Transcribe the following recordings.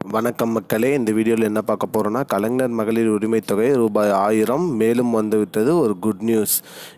வணக்கம் மக்களே இந்த வீடியோவில் என்ன பார்க்க போகிறோன்னா கலைஞர் மகளிர் உரிமைத் தொகை ரூபாய் ஆயிரம் மேலும் வந்துவிட்டது ஒரு குட் நியூஸ்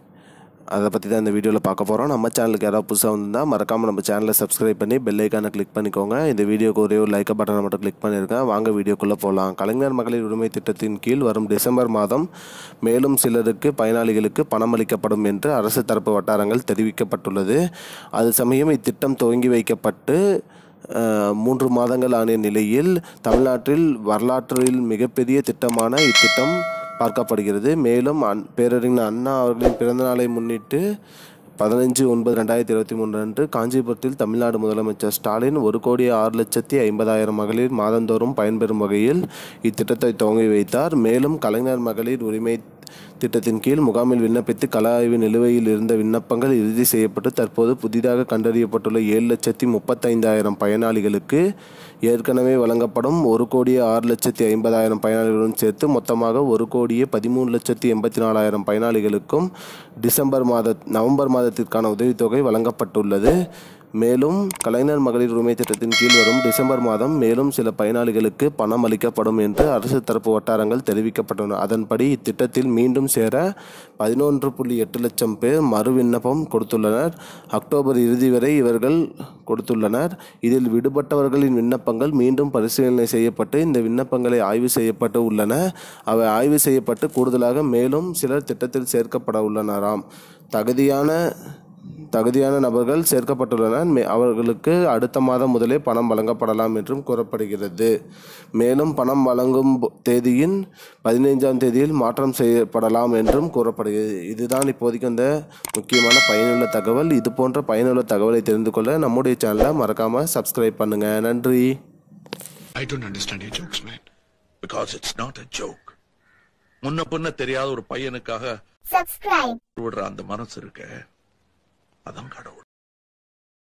அதை பற்றி தான் இந்த வீடியோவில் பார்க்க போகிறோம் நம்ம சேனலுக்கு யாராவது புதுசாக வந்திருந்தால் மறக்காமல் நம்ம சேனலை சப்ஸ்கிரைப் பண்ணி பெல் ஐக்கானை கிளிக் பண்ணிக்கோங்க இந்த வீடியோக்கு ஒரே ஒரு லைக் பட்டனை மட்டும் கிளிக் பண்ணியிருக்கேன் வாங்க வீடியோக்குள்ளே போகலாம் கலைஞர் மகளிர் உரிமை திட்டத்தின் கீழ் வரும் டிசம்பர் மாதம் மேலும் சிலருக்கு பயனாளிகளுக்கு பணம் அளிக்கப்படும் என்று அரசு தரப்பு வட்டாரங்கள் தெரிவிக்கப்பட்டுள்ளது அது சமயம் இத்திட்டம் துவங்கி வைக்கப்பட்டு அஹ், மூன்று மாதங்கள் ஆன நிலையில் தமிழ்நாட்டில் வரலாற்றில் மிகப்பெரிய திட்டமான இத்திட்டம் பார்க்கப்படுகிறது மேலும் அன் பேரறிஞர் அண்ணா அவர்களின் பிறந்த நாளை முன்னிட்டு பதினஞ்சு ஒன்பது ரெண்டாயிரத்தி இருபத்தி மூன்று அன்று காஞ்சிபுரத்தில் தமிழ்நாடு முதலமைச்சர் ஸ்டாலின் ஒரு கோடி ஆறு லட்சத்தி ஐம்பதாயிரம் மகளிர் மாதந்தோறும் பயன்பெறும் வகையில் இத்திட்டத்தை துவங்கி வைத்தார் மேலும் கலைஞர் மகளிர் உரிமை திட்டத்தின் கீழ் முகாமில் விண்ணப்பித்து கள ஆய்வு நிலுவையில் இருந்த விண்ணப்பங்கள் இறுதி செய்யப்பட்டு தற்போது புதிதாக கண்டறியப்பட்டுள்ள ஏழு லட்சத்தி முப்பத்தைந்தாயிரம் பயனாளிகளுக்கு ஏற்கனவே வழங்கப்படும் ஒரு கோடியே ஆறு லட்சத்தி ஐம்பதாயிரம் பயனாளிகளுடன் சேர்த்து மொத்தமாக ஒரு கோடியே பதிமூணு லட்சத்தி எண்பத்தி நாலாயிரம் பயனாளிகளுக்கும் டிசம்பர் மாத நவம்பர் மாதத்திற்கான உதவித்தொகை வழங்கப்பட்டுள்ளது மேலும் கலைஞர் மகளிர் உரிமை திட்டத்தின் கீழ் வரும் டிசம்பர் மாதம் மேலும் சில பயனாளிகளுக்கு பணம் அளிக்கப்படும் என்று அரசு தரப்பு வட்டாரங்கள் தெரிவிக்கப்பட்டுள்ளன அதன்படி இத்திட்டத்தில் மீண்டும் சேர பதினொன்று புள்ளி எட்டு லட்சம் பேர் மறு விண்ணப்பம் கொடுத்துள்ளனர் அக்டோபர் இறுதி வரை இவர்கள் கொடுத்துள்ளனர் இதில் விடுபட்டவர்களின் விண்ணப்பங்கள் மீண்டும் பரிசீலனை செய்யப்பட்டு இந்த விண்ணப்பங்களை ஆய்வு செய்யப்பட்டு உள்ளன அவை ஆய்வு செய்யப்பட்டு கூடுதலாக மேலும் சிலர் திட்டத்தில் சேர்க்கப்பட உள்ளனராம் தகுதியான தகுதியான நபர்கள் சேர்க்கப்பட்டுள்ளனர் மே- அவர்களுக்கு அடுத்த மாதம் முதலே பணம் வழங்கப்படலாம் என்றும் கூறப்படுகிறது மேலும் பணம் வழங்கும் போ- தேதியின் பதினைஞ்சாம் தேதியில் மாற்றம் செய்யப்படலாம் என்றும் கூறப்படுகிறது இதுதான் இப்போதைக்கு அந்த முக்கியமான பயனுள்ள தகவல் இது போன்ற பயனுள்ள தகவலை தெரிந்து கொள்ள நம்முடைய சேனலை மறக்காமல் சப்ஸ்கிரைப் பண்ணுங்கள் நன்றி I don't understand your jokes, man. because it's not a joke முன்ன பின்ன தெரியாத ஒரு பையனுக்காக subscribe விடுற அந்த மனசு இருக்க அதான் கடவுள்